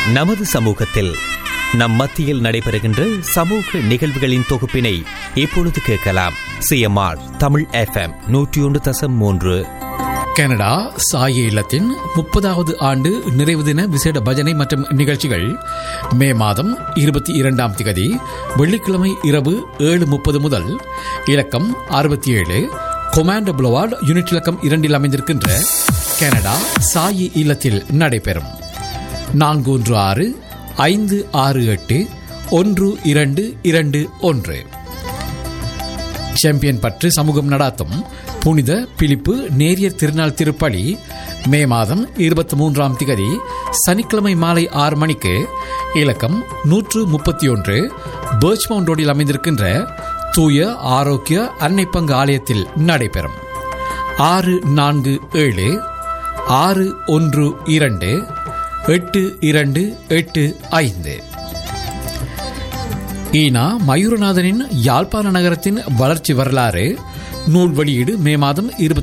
நமது சமூகத்தில் நம் மத்தியில் நடைபெறுகின்ற சமூக நிகழ்வுகளின் தொகுப்பினை இப்பொழுது கேட்கலாம் சிஎம்ஆர் தமிழ் எஃப்எம் நூற்றி ஒன்று தசம் மூன்று கனடா சாய இல்லத்தின் முப்பதாவது ஆண்டு நிறைவு தின விசேட பஜனை மற்றும் நிகழ்ச்சிகள் மே மாதம் இருபத்தி இரண்டாம் திகதி வெள்ளிக்கிழமை இரவு ஏழு முப்பது முதல் இலக்கம் அறுபத்தி ஏழு கொமாண்டோ புலவார்டு யூனிட் இலக்கம் இரண்டில் அமைந்திருக்கின்ற கனடா சாயி இல்லத்தில் நடைபெறும் நான்கு ஒன்று ஆறு ஐந்து ஆறு எட்டு ஒன்று இரண்டு இரண்டு ஒன்று சாம்பியன் பற்று சமூகம் நடாத்தும் புனித பிலிப்பு நேரியர் திருநாள் திருப்பலி மே மாதம் இருபத்தி மூன்றாம் திகதி சனிக்கிழமை மாலை ஆறு மணிக்கு இலக்கம் நூற்று முப்பத்தி ஒன்று பேர்ச்மவுண்ட் ரோடில் அமைந்திருக்கின்ற தூய ஆரோக்கிய அன்னை பங்கு ஆலயத்தில் நடைபெறும் ஆறு நான்கு ஏழு ஆறு ஒன்று இரண்டு எட்டு இரண்டு எட்டு ஐந்து ஈனா மயூரநாதனின் யாழ்ப்பாண நகரத்தின் வளர்ச்சி வரலாறு நூல் வெளியீடு மே மாதம் இருபத்தி